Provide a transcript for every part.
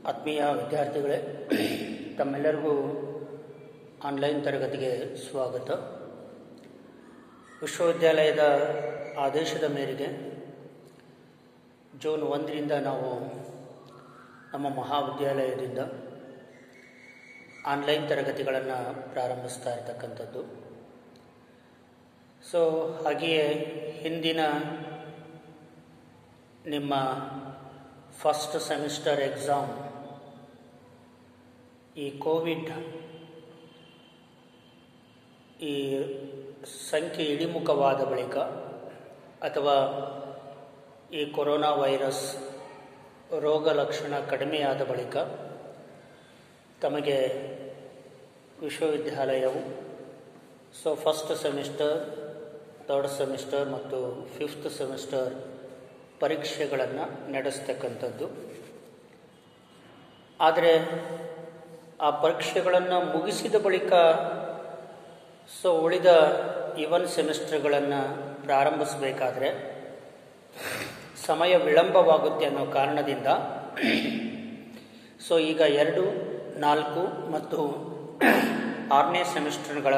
ಆತ್ಮೀಯ ವಿದ್ಯಾರ್ಥಿಗಳೇ ತಮ್ಮೆಲ್ಲರಿಗೂ ಆನ್ಲೈನ್ ತರಗತಿಗೆ ಸ್ವಾಗತ ವಿಶ್ವವಿದ್ಯಾಲಯದ ಆದೇಶದ ಮೇರೆಗೆ ಜೂನ್ ಒಂದರಿಂದ ನಾವು ನಮ್ಮ ಮಹಾವಿದ್ಯಾಲಯದಿಂದ ಆನ್ಲೈನ್ ತರಗತಿಗಳನ್ನು ಪ್ರಾರಂಭಿಸ್ತಾ ಇರತಕ್ಕಂಥದ್ದು ಸೊ ಹಾಗೆಯೇ ಹಿಂದಿನ ನಿಮ್ಮ ಫಸ್ಟ್ ಸೆಮಿಸ್ಟರ್ ಎಕ್ಸಾಮ್ ಈ ಕೋವಿಡ್ ಈ ಸಂಖ್ಯೆ ಇಳಿಮುಖವಾದ ಬಳಿಕ ಅಥವಾ ಈ ಕೊರೋನಾ ವೈರಸ್ ರೋಗ ಲಕ್ಷಣ ಕಡಿಮೆಯಾದ ಬಳಿಕ ತಮಗೆ ವಿಶ್ವವಿದ್ಯಾಲಯವು so first semester third semester ಮತ್ತು ಫಿಫ್ತ್ ಸೆಮಿಸ್ಟರ್ ಪರೀಕ್ಷೆಗಳನ್ನು ನಡೆಸ್ತಕ್ಕಂಥದ್ದು ಆದರೆ ಆ ಪರೀಕ್ಷೆಗಳನ್ನು ಮುಗಿಸಿದ ಬಳಿಕ ಸೊ ಉಳಿದ ಇವನ್ ಸೆಮಿಸ್ಟರ್ಗಳನ್ನು ಪ್ರಾರಂಭಿಸಬೇಕಾದ್ರೆ ಸಮಯ ವಿಳಂಬವಾಗುತ್ತೆ ಅನ್ನೋ ಕಾರಣದಿಂದ ಸೊ ಈಗ ಎರಡು ನಾಲ್ಕು ಮತ್ತು ಆರನೇ ಸೆಮಿಸ್ಟರ್ಗಳ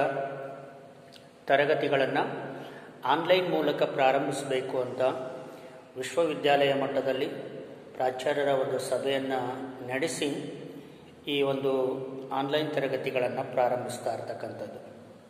ತರಗತಿಗಳನ್ನು ಆನ್ಲೈನ್ ಮೂಲಕ ಪ್ರಾರಂಭಿಸಬೇಕು ಅಂತ ವಿಶ್ವವಿದ್ಯಾಲಯ ಮಟ್ಟದಲ್ಲಿ ಪ್ರಾಚಾರ್ಯರ ಒಂದು ಸಭೆಯನ್ನು ನಡೆಸಿ ಈ ಒಂದು ಆನ್ಲೈನ್ ತರಗತಿಗಳನ್ನು ಪ್ರಾರಂಭಿಸ್ತಾ ಇರ್ತಕ್ಕಂಥದ್ದು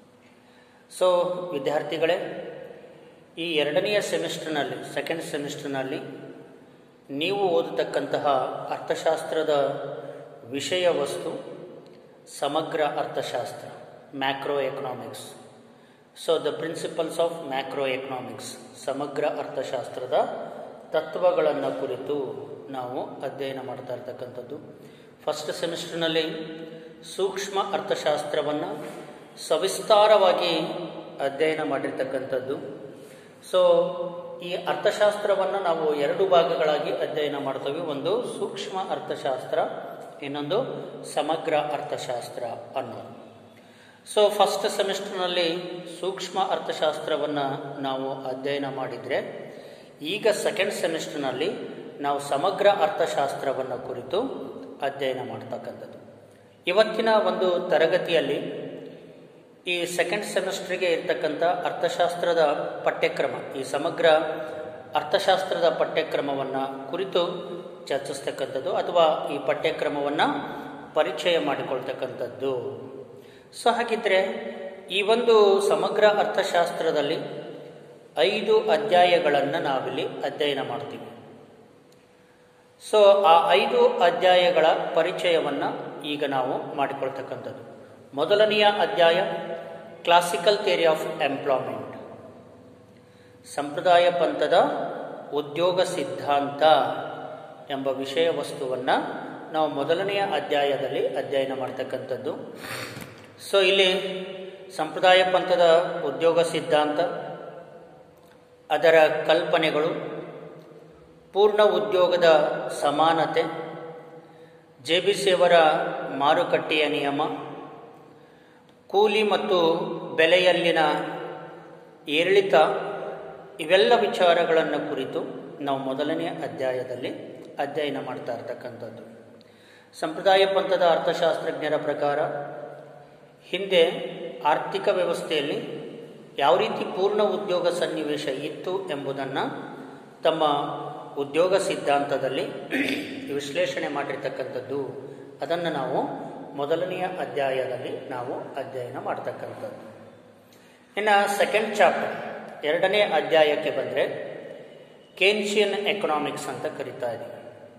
ಸೊ ವಿದ್ಯಾರ್ಥಿಗಳೇ ಈ ಎರಡನೆಯ ಸೆಮಿಸ್ಟರ್ನಲ್ಲಿ ಸೆಕೆಂಡ್ ಸೆಮಿಸ್ಟರ್ನಲ್ಲಿ ನೀವು ಓದತಕ್ಕಂತಹ ಅರ್ಥಶಾಸ್ತ್ರದ ವಿಷಯ ವಸ್ತು ಸಮಗ್ರ ಅರ್ಥಶಾಸ್ತ್ರ macro economics so the principles of macro economics ಸಮಗ್ರ ಅರ್ಥಶಾಸ್ತ್ರದ ತತ್ವಗಳನ್ನು ಕುರಿತು ನಾವು ಅಧ್ಯಯನ ಮಾಡ್ತಾ ಇರ್ತಕ್ಕಂಥದ್ದು ಫಸ್ಟ್ ಸೆಮಿಸ್ಟರ್ನಲ್ಲಿ ಸೂಕ್ಷ್ಮ ಅರ್ಥಶಾಸ್ತ್ರವನ್ನು ಸವಿಸ್ತಾರವಾಗಿ ಅಧ್ಯಯನ ಮಾಡಿರ್ತಕ್ಕಂಥದ್ದು ಸೊ ಈ ಅರ್ಥಶಾಸ್ತ್ರವನ್ನು ನಾವು ಎರಡು ಭಾಗಗಳಾಗಿ ಅಧ್ಯಯನ ಮಾಡ್ತೇವೆ ಒಂದು ಸೂಕ್ಷ್ಮ ಅರ್ಥಶಾಸ್ತ್ರ ಇನ್ನೊಂದು ಸಮಗ್ರ ಅರ್ಥಶಾಸ್ತ್ರ ಅನ್ನೋದು ಸೊ ಫಸ್ಟ್ ಸೆಮಿಸ್ಟರ್ನಲ್ಲಿ ಸೂಕ್ಷ್ಮ ಅರ್ಥಶಾಸ್ತ್ರವನ್ನು ನಾವು ಅಧ್ಯಯನ ಮಾಡಿದರೆ ಈಗ ಸೆಕೆಂಡ್ ಸೆಮಿಸ್ಟರ್ನಲ್ಲಿ ನಾವು ಸಮಗ್ರ ಅರ್ಥಶಾಸ್ತ್ರವನ್ನು ಕುರಿತು ಅಧ್ಯಯನ ಮಾಡ್ತಕ್ಕಂಥದ್ದು ಇವತ್ತಿನ ಒಂದು ತರಗತಿಯಲ್ಲಿ ಈ ಸೆಕೆಂಡ್ ಸೆಮಿಸ್ಟರ್ಗೆ ಇರ್ತಕ್ಕಂಥ ಅರ್ಥಶಾಸ್ತ್ರದ ಪಠ್ಯಕ್ರಮ ಈ ಸಮಗ್ರ ಅರ್ಥಶಾಸ್ತ್ರದ ಪಠ್ಯಕ್ರಮವನ್ನು ಕುರಿತು ಚರ್ಚಿಸ್ತಕ್ಕಂಥದ್ದು ಅಥವಾ ಈ ಪಠ್ಯಕ್ರಮವನ್ನು ಪರಿಚಯ ಮಾಡಿಕೊಳ್ತಕ್ಕಂಥದ್ದು ಸೊ ಹಾಗಿದ್ರೆ ಈ ಒಂದು ಸಮಗ್ರ ಅರ್ಥಶಾಸ್ತ್ರದಲ್ಲಿ ಐದು ಅಧ್ಯಾಯಗಳನ್ನು ನಾವಿಲ್ಲಿ ಅಧ್ಯಯನ ಮಾಡ್ತೀವಿ ಸೊ ಆ ಐದು ಅಧ್ಯಾಯಗಳ ಪರಿಚಯವನ್ನು ಈಗ ನಾವು ಮಾಡಿಕೊಳ್ತಕ್ಕಂಥದ್ದು ಮೊದಲನೆಯ ಅಧ್ಯಾಯ ಕ್ಲಾಸಿಕಲ್ ಥಿಯರಿ ಆಫ್ ಎಂಪ್ಲಾಯ್ಮೆಂಟ್ ಸಂಪ್ರದಾಯ ಪಂಥದ ಉದ್ಯೋಗ ಸಿದ್ಧಾಂತ ಎಂಬ ವಿಷಯ ವಸ್ತುವನ್ನು ನಾವು ಮೊದಲನೆಯ ಅಧ್ಯಾಯದಲ್ಲಿ ಅಧ್ಯಯನ ಮಾಡ್ತಕ್ಕಂಥದ್ದು ಸೊ ಇಲ್ಲಿ ಸಂಪ್ರದಾಯ ಪಂಥದ ಉದ್ಯೋಗ ಸಿದ್ಧಾಂತ ಅದರ ಕಲ್ಪನೆಗಳು ಪೂರ್ಣ ಉದ್ಯೋಗದ ಸಮಾನತೆ ಜೆ ಬಿ ಸಿಯವರ ಮಾರುಕಟ್ಟೆಯ ನಿಯಮ ಕೂಲಿ ಮತ್ತು ಬೆಲೆಯಲ್ಲಿನ ಏರಿಳಿತ ಇವೆಲ್ಲ ವಿಚಾರಗಳನ್ನು ಕುರಿತು ನಾವು ಮೊದಲನೆಯ ಅಧ್ಯಾಯದಲ್ಲಿ ಅಧ್ಯಯನ ಮಾಡ್ತಾ ಇರ್ತಕ್ಕಂಥದ್ದು ಸಂಪ್ರದಾಯ ಪಂಥದ ಅರ್ಥಶಾಸ್ತ್ರಜ್ಞರ ಪ್ರಕಾರ ಹಿಂದೆ ಆರ್ಥಿಕ ವ್ಯವಸ್ಥೆಯಲ್ಲಿ ಯಾವ ರೀತಿ ಪೂರ್ಣ ಉದ್ಯೋಗ ಸನ್ನಿವೇಶ ಇತ್ತು ಎಂಬುದನ್ನು ತಮ್ಮ ಉದ್ಯೋಗ ಸಿದ್ಧಾಂತದಲ್ಲಿ ವಿಶ್ಲೇಷಣೆ ಮಾಡಿರ್ತಕ್ಕಂಥದ್ದು ಅದನ್ನು ನಾವು ಮೊದಲನೆಯ ಅಧ್ಯಾಯದಲ್ಲಿ ನಾವು ಅಧ್ಯಯನ ಮಾಡ್ತಕ್ಕಂಥದ್ದು ಇನ್ನು ಸೆಕೆಂಡ್ ಚಾಪ್ಟರ್ ಎರಡನೇ ಅಧ್ಯಾಯಕ್ಕೆ ಬಂದರೆ ಕೇನ್ಷಿಯನ್ ಎಕನಾಮಿಕ್ಸ್ ಅಂತ ಕರಿತಾ ಇದ್ದೀವಿ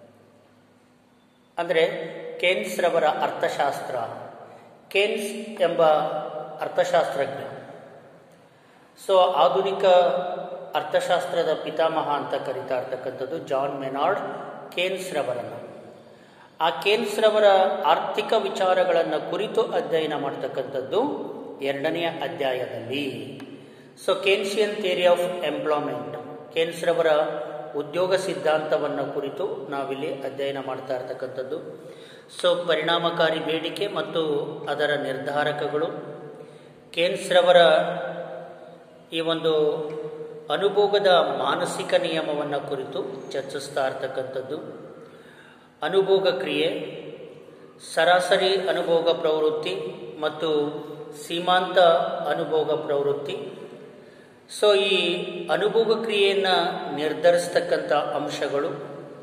ಅಂದರೆ ಕೇನ್ಸ್ರವರ ಅರ್ಥಶಾಸ್ತ್ರ ಕೇನ್ಸ್ ಎಂಬ ಅರ್ಥಶಾಸ್ತ್ರಜ್ಞ ಸೊ ಆಧುನಿಕ ಅರ್ಥಶಾಸ್ತ್ರದ ಪಿತಾಮಹ ಅಂತ ಕರಿತಾ ಇರ್ತಕ್ಕಂಥದ್ದು ಜಾನ್ ಮೆನಾರ್ಡ್ ಕೇನ್ಸ್ರವರನ್ನು ಆ ಕೇನ್ಸ್ರವರ ಆರ್ಥಿಕ ವಿಚಾರಗಳನ್ನು ಕುರಿತು ಅಧ್ಯಯನ ಮಾಡ್ತಕ್ಕಂಥದ್ದು ಎರಡನೆಯ ಅಧ್ಯಾಯದಲ್ಲಿ so Keynesian theory of employment ಕೇನ್ಸ್ರವರ ಉದ್ಯೋಗ ಸಿದ್ಧಾಂತವನ್ನು ಕುರಿತು ನಾವಿಲ್ಲಿ ಅಧ್ಯಯನ ಮಾಡ್ತಾ ಇರ್ತಕ್ಕಂಥದ್ದು ಸೊ ಪರಿಣಾಮಕಾರಿ ಬೇಡಿಕೆ ಮತ್ತು ಅದರ ನಿರ್ಧಾರಕಗಳು ಕೇನ್ಸ್ರವರ ಈ ಒಂದು ಅನುಭೋಗದ ಮಾನಸಿಕ ನಿಯಮವನ್ನು ಕುರಿತು ಚರ್ಚಿಸ್ತಾ ಇರ್ತಕ್ಕಂಥದ್ದು ಅನುಭೋಗ ಕ್ರಿಯೆ ಸರಾಸರಿ ಅನುಭೋಗ ಪ್ರವೃತ್ತಿ ಮತ್ತು ಸೀಮಾಂತ ಅನುಭೋಗ ಪ್ರವೃತ್ತಿ ಸೊ ಈ ಅನುಭೋಗ ಕ್ರಿಯೆಯನ್ನು ನಿರ್ಧರಿಸ್ತಕ್ಕಂಥ ಅಂಶಗಳು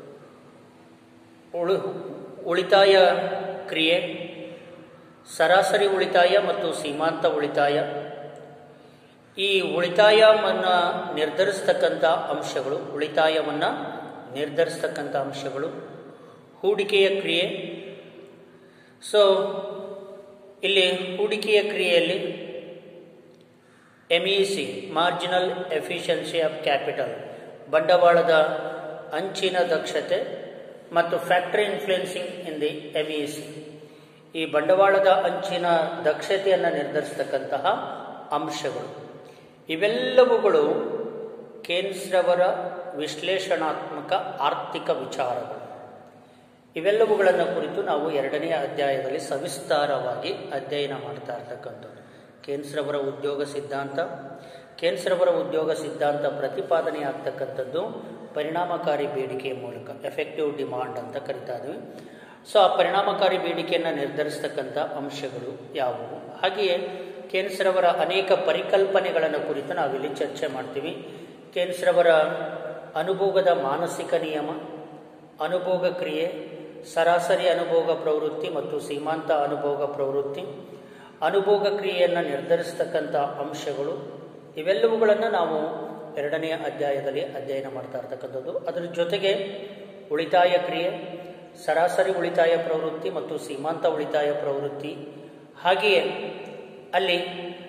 ಉಳು ಉಳಿತಾಯ ಕ್ರಿಯೆ ಸರಾಸರಿ ಉಳಿತಾಯ ಮತ್ತು ಸೀಮಾಂತ ಉಳಿತಾಯ ಈ ಉಳಿತಾಯವನ್ನು ನಿರ್ಧರಿಸ್ತಕ್ಕಂಥ ಅಂಶಗಳು ಉಳಿತಾಯವನ್ನು ನಿರ್ಧರಿಸ್ತಕ್ಕಂಥ ಅಂಶಗಳು ಹೂಡಿಕೆಯ ಕ್ರಿಯೆ ಸೊ ಇಲ್ಲಿ ಹೂಡಿಕೆಯ ಕ್ರಿಯೆಯಲ್ಲಿ M E C marginal efficiency of capital ಬಂಡವಾಳದ ಅಂಚಿನ ದಕ್ಷತೆ ಮತ್ತು factory influencing in the M E C ಈ ಬಂಡವಾಳದ ಅಂಚಿನ ದಕ್ಷತೆಯನ್ನು ನಿರ್ಧರಿಸ್ತಕ್ಕಂತಹ ಅಂಶಗಳು ಇವೆಲ್ಲವುಗಳು ಕೇನ್ಸ್ರವರ ವಿಶ್ಲೇಷಣಾತ್ಮಕ ಆರ್ಥಿಕ ವಿಚಾರಗಳು ಇವೆಲ್ಲವುಗಳನ್ನು ಕುರಿತು ನಾವು ಎರಡನೆಯ ಅಧ್ಯಾಯದಲ್ಲಿ ಸವಿಸ್ತಾರವಾಗಿ ಅಧ್ಯಯನ ಮಾಡ್ತಾ ಇರ್ತಕ್ಕಂಥದ್ದು ಕೇನ್ಸ್ರವರ ಉದ್ಯೋಗ ಸಿದ್ಧಾಂತ ಕೇನ್ಸ್ರವರ ಉದ್ಯೋಗ ಸಿದ್ಧಾಂತ ಪ್ರತಿಪಾದನೆ ಆಗ್ತಕ್ಕಂಥದ್ದು ಪರಿಣಾಮಕಾರಿ ಬೇಡಿಕೆಯ ಮೂಲಕ ಎಫೆಕ್ಟಿವ್ ಡಿಮಾಂಡ್ ಅಂತ ಕರಿತಾ ಇದ್ವಿ ಸೊ ಆ ಪರಿಣಾಮಕಾರಿ ಬೇಡಿಕೆಯನ್ನು ನಿರ್ಧರಿಸ್ತಕ್ಕಂಥ ಅಂಶಗಳು ಯಾವುವು ಹಾಗೆಯೇ ಕೇನ್ಸ್ರವರ ಅನೇಕ ಪರಿಕಲ್ಪನೆಗಳನ್ನು ಕುರಿತು ನಾವಿಲ್ಲಿ ಚರ್ಚೆ ಮಾಡ್ತೀವಿ ಕೇನ್ಸ್ರವರ ಅನುಭೋಗದ ಮಾನಸಿಕ ನಿಯಮ ಅನುಭೋಗ ಕ್ರಿಯೆ ಸರಾಸರಿ ಅನುಭೋಗ ಪ್ರವೃತ್ತಿ ಮತ್ತು ಸೀಮಾಂತ ಅನುಭೋಗ ಪ್ರವೃತ್ತಿ ಅನುಭೋಗ ಕ್ರಿಯೆಯನ್ನು ನಿರ್ಧರಿಸ್ತಕ್ಕಂಥ ಅಂಶಗಳು ಇವೆಲ್ಲವುಗಳನ್ನು ನಾವು ಎರಡನೆಯ ಅಧ್ಯಾಯದಲ್ಲಿ ಅಧ್ಯಯನ ಮಾಡ್ತಾ ಇರ್ತಕ್ಕಂಥದ್ದು ಅದರ ಜೊತೆಗೆ ಉಳಿತಾಯ ಕ್ರಿಯೆ ಸರಾಸರಿ ಉಳಿತಾಯ ಪ್ರವೃತ್ತಿ ಮತ್ತು ಸೀಮಾಂತ ಉಳಿತಾಯ ಪ್ರವೃತ್ತಿ ಹಾಗೆಯೇ ಅಲ್ಲಿ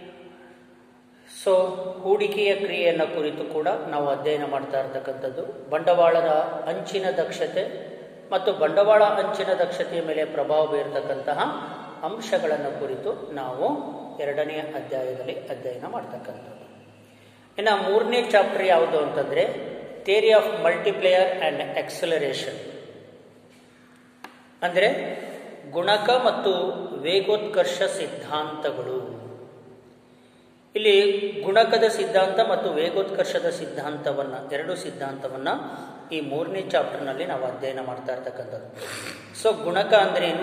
ಸೊ ಹೂಡಿಕೆಯ ಕ್ರಿಯೆಯನ್ನು ಕುರಿತು ಕೂಡ ನಾವು ಅಧ್ಯಯನ ಮಾಡ್ತಾ ಇರ್ತಕ್ಕಂಥದ್ದು ಬಂಡವಾಳದ ಅಂಚಿನ ದಕ್ಷತೆ ಮತ್ತು ಬಂಡವಾಳ ಅಂಚಿನ ದಕ್ಷತೆಯ ಮೇಲೆ ಪ್ರಭಾವ ಬೀರತಕ್ಕಂತಹ ಅಂಶಗಳನ್ನು ಕುರಿತು ನಾವು ಎರಡನೆಯ ಅಧ್ಯಾಯದಲ್ಲಿ ಅಧ್ಯಯನ ಮಾಡ್ತಕ್ಕಂಥದ್ದು ಇನ್ನು ಮೂರನೇ ಚಾಪ್ಟರ್ ಯಾವುದು ಅಂತಂದರೆ theory of multiplier and acceleration ಅಂದರೆ ಗುಣಕ ಮತ್ತು ವೇಗೋತ್ಕರ್ಷ ಸಿದ್ಧಾಂತಗಳು ಇಲ್ಲಿ ಗುಣಕದ ಸಿದ್ಧಾಂತ ಮತ್ತು ವೇಗೋತ್ಕರ್ಷದ ಸಿದ್ಧಾಂತವನ್ನು ಎರಡು ಸಿದ್ಧಾಂತವನ್ನು ಈ ಮೂರನೇ ಚಾಪ್ಟರ್ನಲ್ಲಿ ನಾವು ಅಧ್ಯಯನ ಮಾಡ್ತಾ ಇರ್ತಕ್ಕಂಥದ್ದು ಸೊ ಗುಣಕ ಅಂದ್ರೇನು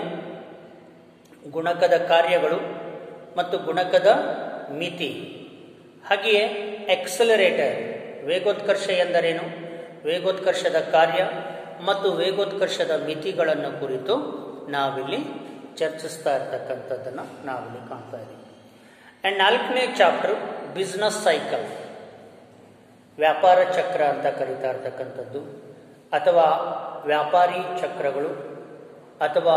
ಗುಣಕದ ಕಾರ್ಯಗಳು ಮತ್ತು ಗುಣಕದ ಮಿತಿ ಹಾಗೆಯೇ ಎಕ್ಸಲರೇಟರ್ ವೇಗೋತ್ಕರ್ಷ ಎಂದರೇನು ವೇಗೋತ್ಕರ್ಷದ ಕಾರ್ಯ ಮತ್ತು ವೇಗೋತ್ಕರ್ಷದ ಮಿತಿಗಳನ್ನು ಕುರಿತು ನಾವಿಲ್ಲಿ ಚರ್ಚಿಸ್ತಾ ಇರ್ತಕ್ಕಂಥದ್ದನ್ನು ನಾವಿಲ್ಲಿ ಕಾಣ್ತಾ ಇದ್ದೀವಿ ಆ್ಯಂಡ್ ನಾಲ್ಕನೇ ಚಾಪ್ಟರ್ ಬಿಸ್ನೆಸ್ ಸೈಕಲ್ ವ್ಯಾಪಾರ ಚಕ್ರ ಅಂತ ಕರೀತಾ ಇರ್ತಕ್ಕಂಥದ್ದು ಅಥವಾ ವ್ಯಾಪಾರಿ ಚಕ್ರಗಳು ಅಥವಾ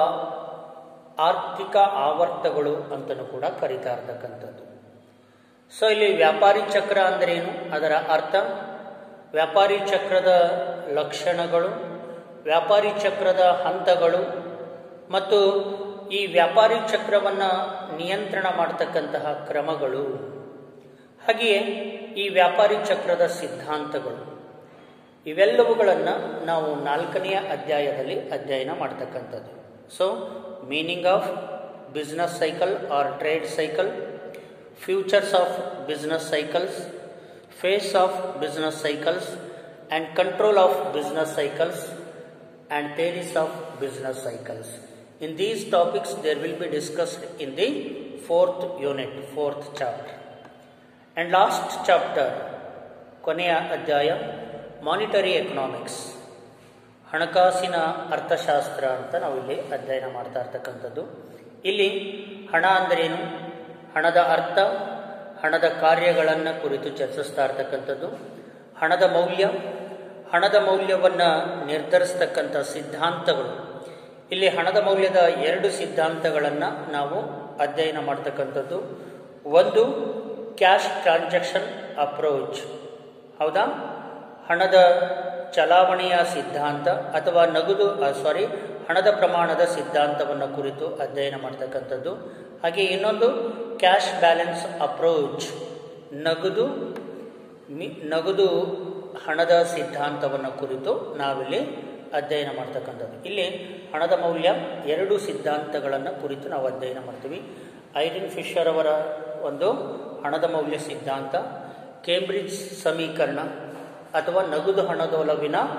ಆರ್ಥಿಕ ಆವರ್ತಗಳು ಅಂತಲೂ ಕೂಡ ಕರೀತಾ ಇರ್ತಕ್ಕಂಥದ್ದು ಸೊ ಇಲ್ಲಿ ವ್ಯಾಪಾರಿ ಚಕ್ರ ಅಂದ್ರೇನು ಅದರ ಅರ್ಥ ವ್ಯಾಪಾರಿ ಚಕ್ರದ ಲಕ್ಷಣಗಳು ವ್ಯಾಪಾರಿ ಚಕ್ರದ ಹಂತಗಳು ಮತ್ತು ಈ ವ್ಯಾಪಾರಿ ಚಕ್ರವನ್ನು ನಿಯಂತ್ರಣ ಮಾಡತಕ್ಕಂತಹ ಕ್ರಮಗಳು ಹಾಗೆಯೇ ಈ ವ್ಯಾಪಾರಿ ಚಕ್ರದ ಸಿದ್ಧಾಂತಗಳು ಇವೆಲ್ಲವುಗಳನ್ನು ನಾವು ನಾಲ್ಕನೆಯ ಅಧ್ಯಾಯದಲ್ಲಿ ಅಧ್ಯಯನ ಮಾಡ್ತಕ್ಕಂಥದ್ದು so meaning of business cycle or trade cycle features of business cycles phase of business cycles and control of business cycles and theories of business cycles In these topics, there will be discussed in the fourth unit, fourth chapter. And last chapter, ಕೊನೆಯ ಅಧ್ಯಾಯ monetary economics ಹಣಕಾಸಿನ ಅರ್ಥಶಾಸ್ತ್ರ ಅಂತ ನಾವು ಇಲ್ಲಿ ಅಧ್ಯಯನ ಮಾಡ್ತಾ ಇರ್ತಕ್ಕಂಥದ್ದು ಇಲ್ಲಿ ಹಣ ಅಂದ್ರೇನು ಹಣದ ಅರ್ಥ ಹಣದ ಕಾರ್ಯಗಳನ್ನು ಕುರಿತು ಚರ್ಚಿಸ್ತಾ ಇರ್ತಕ್ಕಂಥದ್ದು ಹಣದ ಮೌಲ್ಯ ಹಣದ ಮೌಲ್ಯವನ್ನು ನಿರ್ಧರಿಸ್ತಕ್ಕಂಥ ಸಿದ್ಧಾಂತಗಳು ಇಲ್ಲಿ ಹಣದ ಮೌಲ್ಯದ ಎರಡು ಸಿದ್ಧಾಂತಗಳನ್ನು ನಾವು ಅಧ್ಯಯನ ಮಾಡ್ತಕ್ಕಂಥದ್ದು ಒಂದು ಕ್ಯಾಶ್ ಟ್ರಾನ್ಸಾಕ್ಷನ್ ಅಪ್ರೋಚ್ ಹೌದಾ ಹಣದ ಚಲಾವಣೆಯ ಸಿದ್ಧಾಂತ ಅಥವಾ ನಗದು ಸಾರಿ ಹಣದ ಪ್ರಮಾಣದ ಸಿದ್ಧಾಂತವನ್ನು ಕುರಿತು ಅಧ್ಯಯನ ಮಾಡ್ತಕ್ಕಂಥದ್ದು ಹಾಗೆ ಇನ್ನೊಂದು ಕ್ಯಾಶ್ ಬ್ಯಾಲೆನ್ಸ್ ಅಪ್ರೋಚ್ ನಗದು ಮಿ ನಗದು ಹಣದ ಸಿದ್ಧಾಂತವನ್ನು ಕುರಿತು ನಾವಿಲ್ಲಿ ಅಧ್ಯಯನ ಮಾಡ್ತಕ್ಕಂಥದ್ದು ಇಲ್ಲಿ ಹಣದ ಮೌಲ್ಯ ಎರಡು ಸಿದ್ಧಾಂತಗಳನ್ನು ಕುರಿತು ನಾವು ಅಧ್ಯಯನ ಮಾಡ್ತೀವಿ ಐರಿನ್ ಫಿಶರ್ ಅವರ ಒಂದು ಹಣದ ಮೌಲ್ಯ ಸಿದ್ಧಾಂತ ಕೇಂಬ್ರಿಡ್ಜ್ ಸಮೀಕರಣ ಅಥವಾ ನಗದು ಹಣದೊಲವಿನ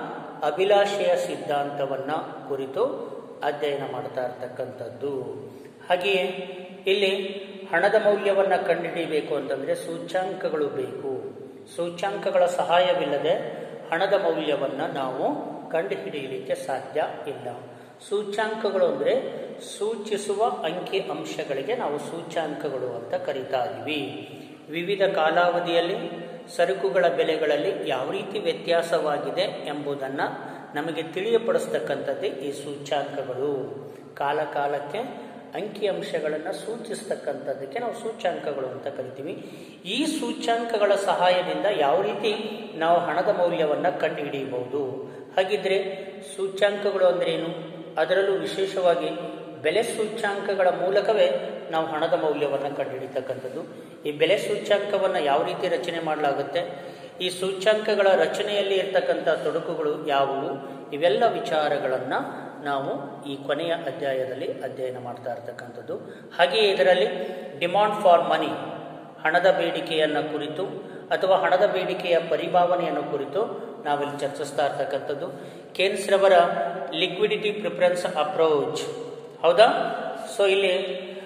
ಅಭಿಲಾಷೆಯ ಸಿದ್ಧಾಂತವನ್ನು ಕುರಿತು ಅಧ್ಯಯನ ಮಾಡ್ತಾ ಇರ್ತಕ್ಕಂಥದ್ದು ಹಾಗೆಯೇ ಇಲ್ಲಿ ಹಣದ ಮೌಲ್ಯವನ್ನು ಕಂಡುಹಿಡಿಯಬೇಕು ಅಂತಂದರೆ ಸೂಚ್ಯಾಂಕಗಳು ಬೇಕು ಸೂಚ್ಯಾಂಕಗಳ ಸಹಾಯವಿಲ್ಲದೆ ಹಣದ ಮೌಲ್ಯವನ್ನು ನಾವು ಕಂಡುಹಿಡಿಯಲಿಕ್ಕೆ ಸಾಧ್ಯ ಇಲ್ಲ ಸೂಚ್ಯಾಂಕಗಳು ಅಂದರೆ ಸೂಚಿಸುವ ಅಂಕಿ ಅಂಶಗಳಿಗೆ ನಾವು ಸೂಚ್ಯಾಂಕಗಳು ಅಂತ ಕರಿತಾ ಇದ್ವಿ ವಿವಿಧ ಕಾಲಾವಧಿಯಲ್ಲಿ ಸರಕುಗಳ ಬೆಲೆಗಳಲ್ಲಿ ಯಾವ ರೀತಿ ವ್ಯತ್ಯಾಸವಾಗಿದೆ ಎಂಬುದನ್ನು ನಮಗೆ ತಿಳಿಯಪಡಿಸ್ತಕ್ಕಂಥದ್ದೇ ಈ ಸೂಚ್ಯಾಂಕಗಳು ಕಾಲ ಕಾಲಕ್ಕೆ ಅಂಕಿ ಅಂಶಗಳನ್ನು ಸೂಚಿಸ್ತಕ್ಕಂಥದ್ದಕ್ಕೆ ನಾವು ಸೂಚ್ಯಾಂಕಗಳು ಅಂತ ಕರಿತೀವಿ ಈ ಸೂಚ್ಯಾಂಕಗಳ ಸಹಾಯದಿಂದ ಯಾವ ರೀತಿ ನಾವು ಹಣದ ಮೌಲ್ಯವನ್ನು ಕಂಡುಹಿಡಿಯಬಹುದು ಹಾಗಿದ್ರೆ ಸೂಚ್ಯಾಂಕಗಳು ಅಂದ್ರೇನು ಅದರಲ್ಲೂ ವಿಶೇಷವಾಗಿ ಬೆಲೆ ಸೂಚ್ಯಾಂಕಗಳ ಮೂಲಕವೇ ನಾವು ಹಣದ ಮೌಲ್ಯವನ್ನು ಕಂಡುಹಿಡಿತಕ್ಕಂಥದ್ದು ಈ ಬೆಲೆ ಸೂಚ್ಯಾಂಕವನ್ನು ಯಾವ ರೀತಿ ರಚನೆ ಮಾಡಲಾಗುತ್ತೆ ಈ ಸೂಚ್ಯಾಂಕಗಳ ರಚನೆಯಲ್ಲಿ ಇರ್ತಕ್ಕಂಥ ತೊಡಕುಗಳು ಯಾವುವು ಇವೆಲ್ಲ ವಿಚಾರಗಳನ್ನು ನಾವು ಈ ಕೊನೆಯ ಅಧ್ಯಾಯದಲ್ಲಿ ಅಧ್ಯಯನ ಮಾಡ್ತಾ ಇರ್ತಕ್ಕಂಥದ್ದು ಹಾಗೆಯೇ ಇದರಲ್ಲಿ ಡಿಮಾಂಡ್ ಫಾರ್ ಮನಿ ಹಣದ ಬೇಡಿಕೆಯನ್ನು ಕುರಿತು ಅಥವಾ ಹಣದ ಬೇಡಿಕೆಯ ಪರಿಭಾವನೆಯನ್ನು ಕುರಿತು ನಾವಿಲ್ಲಿ ಚರ್ಚಿಸ್ತಾ ಇರ್ತಕ್ಕಂಥದ್ದು ಕೇನ್ಸ್ರವರ ಲಿಕ್ವಿಡಿಟಿ ಪ್ರಿಫರೆನ್ಸ್ ಅಪ್ರೋಚ್ ಹೌದಾ ಸೊ ಇಲ್ಲಿ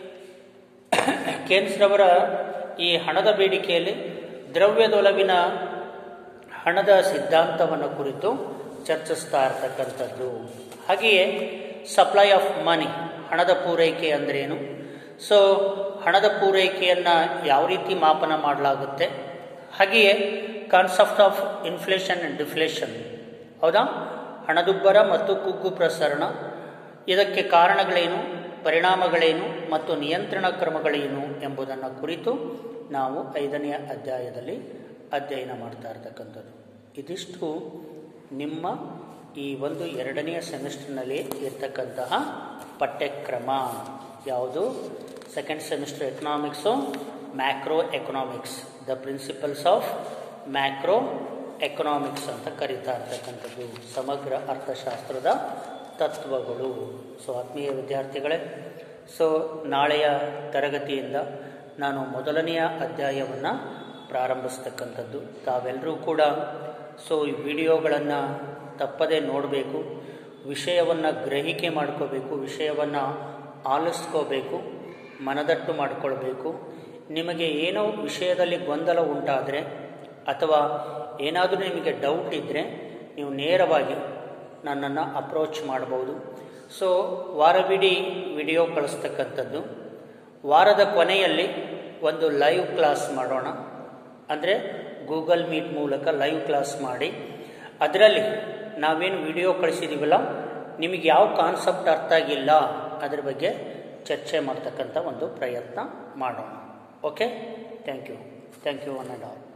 ಕೇನ್ಸ್ರವರ ಈ ಹಣದ ಬೇಡಿಕೆಯಲ್ಲಿ ದ್ರವ್ಯದೊಲವಿನ ಹಣದ ಸಿದ್ಧಾಂತವನ್ನು ಕುರಿತು ಚರ್ಚಿಸ್ತಾ ಇರ್ತಕ್ಕಂಥದ್ದು ಹಾಗೆಯೇ ಸಪ್ಲೈ ಆಫ್ ಮನಿ ಹಣದ ಪೂರೈಕೆ ಅಂದ್ರೇನು ಸೊ ಹಣದ ಪೂರೈಕೆಯನ್ನು ಯಾವ ರೀತಿ ಮಾಪನ ಮಾಡಲಾಗುತ್ತೆ ಹಾಗೆಯೇ concept of inflation and deflation ಹೌದಾ ಹಣದುಬ್ಬರ ಮತ್ತು ಕುಗ್ಗು ಪ್ರಸರಣ ಇದಕ್ಕೆ ಕಾರಣಗಳೇನು ಪರಿಣಾಮಗಳೇನು ಮತ್ತು ನಿಯಂತ್ರಣ ಕ್ರಮಗಳೇನು ಎಂಬುದನ್ನು ಕುರಿತು ನಾವು ಐದನೆಯ ಅಧ್ಯಾಯದಲ್ಲಿ ಅಧ್ಯಯನ ಮಾಡ್ತಾ ಇರ್ತಕ್ಕಂಥದ್ದು ಇದಿಷ್ಟು ನಿಮ್ಮ ಈ ಒಂದು ಎರಡನೆಯ ಸೆಮಿಸ್ಟರ್ನಲ್ಲಿ ಇರ್ತಕ್ಕಂತಹ ಪಠ್ಯಕ್ರಮ ಯಾವುದು second semester economics macro economics the principles of macro economics ಅಂತ ಕರೀತಾ ಇರ್ತಕ್ಕಂಥದ್ದು ಸಮಗ್ರ ಅರ್ಥಶಾಸ್ತ್ರದ ತತ್ವಗಳು ಸೊ ಆತ್ಮೀಯ ವಿದ್ಯಾರ್ಥಿಗಳೇ ಸೊ ನಾಳೆಯ ತರಗತಿಯಿಂದ ನಾನು ಮೊದಲನೆಯ ಅಧ್ಯಾಯವನ್ನು ಪ್ರಾರಂಭಿಸ್ತಕ್ಕಂಥದ್ದು ತಾವೆಲ್ಲರೂ ಕೂಡ ಸೊ ಈ ವಿಡಿಯೋಗಳನ್ನು ತಪ್ಪದೇ ನೋಡಬೇಕು ವಿಷಯವನ್ನು ಗ್ರಹಿಕೆ ಮಾಡ್ಕೋಬೇಕು ವಿಷಯವನ್ನು ಆಲಿಸ್ಕೋಬೇಕು ಮನದಟ್ಟು ಮಾಡಿಕೊಳ್ಬೇಕು ನಿಮಗೆ ಏನೋ ವಿಷಯದಲ್ಲಿ ಗೊಂದಲ ಉಂಟಾದರೆ ಅಥವಾ ಏನಾದರೂ ನಿಮಗೆ ಡೌಟ್ ಇದ್ದರೆ ನೀವು ನೇರವಾಗಿ ನನ್ನನ್ನು ಅಪ್ರೋಚ್ ಮಾಡ್ಬೋದು ಸೊ ವಾರವಿಡೀ ವಿಡಿಯೋ ಕಳಿಸ್ತಕ್ಕಂಥದ್ದು ವಾರದ ಕೊನೆಯಲ್ಲಿ ಒಂದು ಲೈವ್ ಕ್ಲಾಸ್ ಮಾಡೋಣ ಅಂದರೆ ಗೂಗಲ್ ಮೀಟ್ ಮೂಲಕ ಲೈವ್ ಕ್ಲಾಸ್ ಮಾಡಿ ಅದರಲ್ಲಿ ನಾವೇನು ವಿಡಿಯೋ ಕಳಿಸಿದ್ದೀವಲ್ಲ ನಿಮಗೆ ಯಾವ ಕಾನ್ಸೆಪ್ಟ್ ಅರ್ಥ ಆಗಿಲ್ಲ ಅದ್ರ ಬಗ್ಗೆ ಚರ್ಚೆ ಮಾಡ್ತಕ್ಕಂಥ ಒಂದು ಪ್ರಯತ್ನ ಮಾಡೋಣ okay thank you thank you one and all